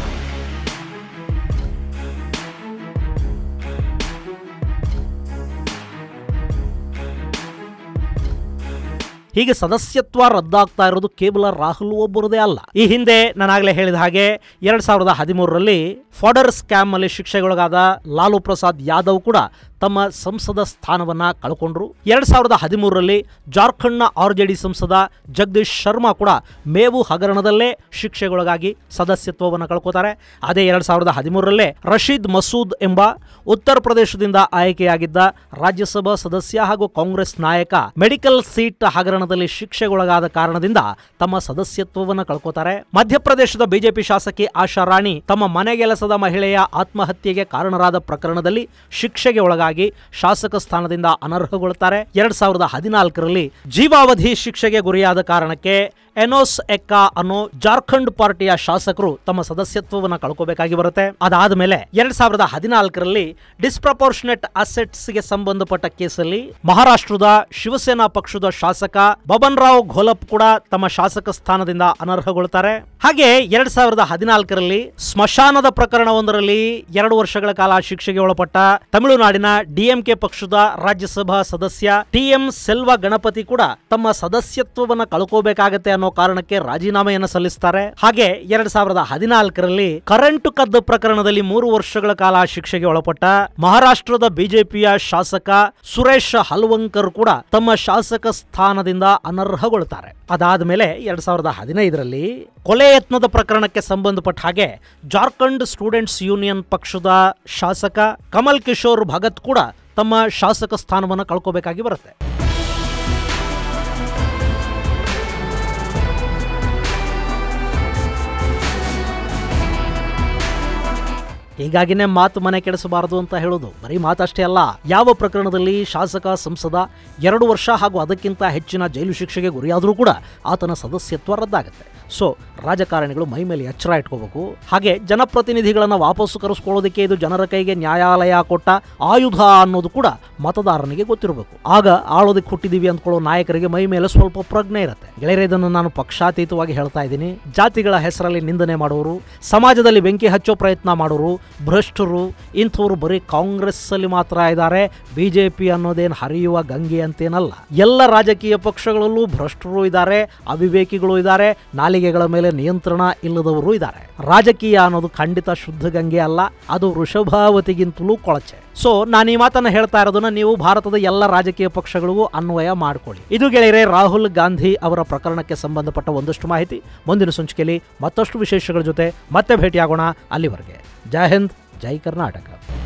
ಹೀಗೆ ಸದಸ್ಯತ್ವ ರದ್ದಾಗ್ತಾ ಇರೋದು ಕೇವಲ ರಾಹುಲ್ ಒಬ್ಬರದೇ ಅಲ್ಲ ಈ ಹಿಂದೆ ನಾನಾಗಲೇ ಹೇಳಿದ ಹಾಗೆ ಎರಡ್ ಸಾವಿರದ ಹದಿಮೂರರಲ್ಲಿ ಫಾಡರ್ ಸ್ಕ್ಯಾಮ್ ಅಲ್ಲಿ ಶಿಕ್ಷೆಗೊಳಗಾದ ಲಾಲು ಪ್ರಸಾದ್ ಯಾದವ್ ಕೂಡ ತಮ್ಮ ಸಂಸದ ಸ್ಥಾನವನ್ನ ಕಳ್ಕೊಂಡ್ರು ಎರಡ್ ಸಾವಿರದ ಹದಿಮೂರರಲ್ಲಿ ಜಾರ್ಖಂಡ್ನ ಆರ್ ಜೆ ಡಿ ಸಂಸದ ಜಗದೀಶ್ ಶರ್ಮಾ ಕೂಡ ಮೇವು ಹಗರಣದಲ್ಲೇ ಶಿಕ್ಷೆಗೊಳಗಾಗಿ ಸದಸ್ಯತ್ವವನ್ನು ಕಳ್ಕೋತಾರೆ ಅದೇ ಎರಡ್ ಸಾವಿರದ ಹದಿಮೂರರಲ್ಲೇ ರಶೀದ್ ಮಸೂದ್ ಎಂಬ ಉತ್ತರ ಪ್ರದೇಶದಿಂದ ಆಯ್ಕೆಯಾಗಿದ್ದ ರಾಜ್ಯಸಭಾ ಸದಸ್ಯ ಹಾಗೂ ಕಾಂಗ್ರೆಸ್ ನಾಯಕ ಮೆಡಿಕಲ್ ಸೀಟ್ ಹಗರಣ ಪ್ರಕರಣದಲ್ಲಿ ಶಿಕ್ಷೆಗೊಳಗಾದ ಕಾರಣದಿಂದ ತಮ್ಮ ಸದಸ್ಯತ್ವವನ್ನು ಕಳ್ಕೋತಾರೆ ಮಧ್ಯಪ್ರದೇಶದ ಬಿಜೆಪಿ ಶಾಸಕಿ ಆಶಾ ರಾಣಿ ತಮ್ಮ ಮನೆಗೆಲಸದ ಮಹಿಳೆಯ ಆತ್ಮಹತ್ಯೆಗೆ ಕಾರಣರಾದ ಪ್ರಕರಣದಲ್ಲಿ ಶಿಕ್ಷೆಗೆ ಒಳಗಾಗಿ ಶಾಸಕ ಸ್ಥಾನದಿಂದ ಅನರ್ಹಗೊಳ್ಳುತ್ತಾರೆ ಎರಡ್ ಸಾವಿರದ ಹದಿನಾಲ್ಕರಲ್ಲಿ ಜೀವಾವಧಿ ಶಿಕ್ಷೆಗೆ ಗುರಿಯಾದ ಕಾರಣಕ್ಕೆ ಎನೋಸ್ ಎಕ್ಕಾ ಅನ್ನೋ ಜಾರ್ಖಂಡ್ ಪಾರ್ಟಿಯ ಶಾಸಕರು ತಮ್ಮ ಸದಸ್ಯತ್ವವನ್ನು ಕಳ್ಕೋಬೇಕಾಗಿ ಬರುತ್ತೆ ಅದಾದ ಮೇಲೆ ಎರಡ್ ಸಾವಿರದ ಹದಿನಾಲ್ಕರಲ್ಲಿ ಡಿಸ್ಪ್ರಪೋರ್ಷನೆಟ್ ಅಸೆಟ್ಸ್ಗೆ ಸಂಬಂಧಪಟ್ಟ ಕೇಸಲ್ಲಿ ಮಹಾರಾಷ್ಟ್ರದ ಶಿವಸೇನಾ ಪಕ್ಷದ ಶಾಸಕ ಬಬನ್ ರಾವ್ ಘೋಲಪ್ ಕೂಡ ತಮ್ಮ ಶಾಸಕ ಸ್ಥಾನದಿಂದ ಅನರ್ಹಗೊಳ್ತಾರೆ ಹಾಗೆ ಎರಡ್ ಸಾವಿರದ ಹದಿನಾಲ್ಕರಲ್ಲಿ ಸ್ಮಶಾನದ ಪ್ರಕರಣವೊಂದರಲ್ಲಿ ಎರಡು ವರ್ಷಗಳ ಕಾಲ ಶಿಕ್ಷೆಗೆ ಒಳಪಟ್ಟ ತಮಿಳುನಾಡಿನ ಡಿಎಂಕೆ ಪಕ್ಷದ ರಾಜ್ಯಸಭಾ ಸದಸ್ಯ ಟಿ ಎಂ ಸೆಲ್ವ ಗಣಪತಿ ಕೂಡ ತಮ್ಮ ಸದಸ್ಯತ್ವವನ್ನು ಕಳ್ಕೋಬೇಕಾಗತ್ತೆ ಅನ್ನೋ ಕಾರಣಕ್ಕೆ ರಾಜೀನಾಮೆಯನ್ನು ಸಲ್ಲಿಸ್ತಾರೆ ಹಾಗೆ ಎರಡ್ ಸಾವಿರದ ಹದಿನಾಲ್ಕರಲ್ಲಿ ಕರೆಂಟ್ ಕದ್ದು ಪ್ರಕರಣದಲ್ಲಿ ಮೂರು ವರ್ಷಗಳ ಕಾಲ ಶಿಕ್ಷೆಗೆ ಒಳಪಟ್ಟ ಮಹಾರಾಷ್ಟ್ರದ ಬಿಜೆಪಿಯ ಶಾಸಕ ಸುರೇಶ್ ಹಲ್ವಂಕರ್ ಕೂಡ ತಮ್ಮ ಶಾಸಕ ಸ್ಥಾನದಿಂದ ಅನರ್ಹಗೊಳ್ತಾರೆ ಅದಾದ ಮೇಲೆ ಎರಡ್ ಸಾವಿರದ ಹದಿನೈದರಲ್ಲಿ ಕೊಲೆ ಯತ್ನದ ಪ್ರಕರಣಕ್ಕೆ ಸಂಬಂಧಪಟ್ಟ ಹಾಗೆ ಜಾರ್ಖಂಡ್ ಸ್ಟೂಡೆಂಟ್ಸ್ ಯೂನಿಯನ್ ಪಕ್ಷದ ಶಾಸಕ ಕಮಲ್ ಕಿಶೋರ್ ಭಗತ್ ಕೂಡ ತಮ್ಮ ಶಾಸಕ ಸ್ಥಾನವನ್ನು ಕಳ್ಕೋಬೇಕಾಗಿ ಬರುತ್ತೆ ಹೀಗಾಗಿನೇ ಮಾತು ಮನೆ ಕೆಡಿಸಬಾರದು ಅಂತ ಹೇಳೋದು ಬರೀ ಮಾತಷ್ಟೇ ಅಲ್ಲ ಯಾವ ಪ್ರಕರಣದಲ್ಲಿ ಶಾಸಕ ಸಂಸದ ಎರಡು ವರ್ಷ ಹಾಗೂ ಅದಕ್ಕಿಂತ ಹೆಚ್ಚಿನ ಜೈಲು ಶಿಕ್ಷೆಗೆ ಗುರಿಯಾದರೂ ಕೂಡ ಆತನ ಸದಸ್ಯತ್ವ ರದ್ದಾಗುತ್ತೆ ಸೊ ರಾಜಕಾರಣಿಗಳು ಮೈ ಮೇಲೆ ಎಚ್ಚರ ಇಟ್ಕೋಬೇಕು ಹಾಗೆ ಜನಪ್ರತಿನಿಧಿಗಳನ್ನು ವಾಪಸ್ಸು ಕರೆಸ್ಕೊಳ್ಳೋದಕ್ಕೆ ಇದು ಜನರ ಕೈಗೆ ನ್ಯಾಯಾಲಯ ಕೊಟ್ಟ ಆಯುಧ ಅನ್ನೋದು ಕೂಡ ಮತದಾರನಿಗೆ ಗೊತ್ತಿರಬೇಕು ಆಗ ಆಳೋದಕ್ಕೆ ಹುಟ್ಟಿದೀವಿ ಅಂದ್ಕೊಳ್ಳೋ ನಾಯಕರಿಗೆ ಮೈ ಮೇಲೆ ಸ್ವಲ್ಪ ಪ್ರಜ್ಞೆ ಇರುತ್ತೆ ಗೆಳೆಯರೆ ಇದನ್ನು ನಾನು ಪಕ್ಷಾತೀತವಾಗಿ ಹೇಳ್ತಾ ಇದ್ದೀನಿ ಜಾತಿಗಳ ಹೆಸರಲ್ಲಿ ನಿಂದನೆ ಮಾಡೋರು ಸಮಾಜದಲ್ಲಿ ಬೆಂಕಿ ಹಚ್ಚೋ ಪ್ರಯತ್ನ ಮಾಡೋರು ಭ್ರಷ್ಟರು ಇಂಥವ್ರು ಬರೀ ಕಾಂಗ್ರೆಸ್ ಅಲ್ಲಿ ಮಾತ್ರ ಇದ್ದಾರೆ ಬಿಜೆಪಿ ಅನ್ನೋದೇನು ಹರಿಯುವ ಗಂಗೆ ಅಂತೇನಲ್ಲ ಎಲ್ಲ ರಾಜಕೀಯ ಪಕ್ಷಗಳಲ್ಲೂ ಭ್ರಷ್ಟರು ಇದ್ದಾರೆ ಅವಿವೇಕಿಗಳು ಇದ್ದಾರೆ ನಾಲಿಗೆಗಳ ಮೇಲೆ ನಿಯಂತ್ರಣ ಇಲ್ಲದವರು ಇದ್ದಾರೆ ರಾಜಕೀಯ ಅನ್ನೋದು ಖಂಡಿತ ಶುದ್ಧ ಗಂಗೆ ಅಲ್ಲ ಅದು ವೃಷಭಾವತಿಗಿಂತಲೂ ಕೊಳಚೆ ಸೊ ನಾನು ಈ ಮಾತನ್ನ ಹೇಳ್ತಾ ಇರೋದನ್ನ ನೀವು ಭಾರತದ ಎಲ್ಲ ರಾಜಕೀಯ ಪಕ್ಷಗಳಿಗೂ ಅನ್ವಯ ಮಾಡ್ಕೊಳ್ಳಿ ಇದು ಗೆಳೆಯರೆ ರಾಹುಲ್ ಗಾಂಧಿ ಅವರ ಪ್ರಕರಣಕ್ಕೆ ಸಂಬಂಧಪಟ್ಟ ಒಂದಷ್ಟು ಮಾಹಿತಿ ಮುಂದಿನ ಸಂಚಿಕೆಯಲ್ಲಿ ಮತ್ತಷ್ಟು ವಿಶೇಷಗಳ ಜೊತೆ ಮತ್ತೆ ಭೇಟಿಯಾಗೋಣ ಅಲ್ಲಿವರೆಗೆ ಜೈ ಹಿಂದ್ ಜೈ ಕರ್ನಾಟಕ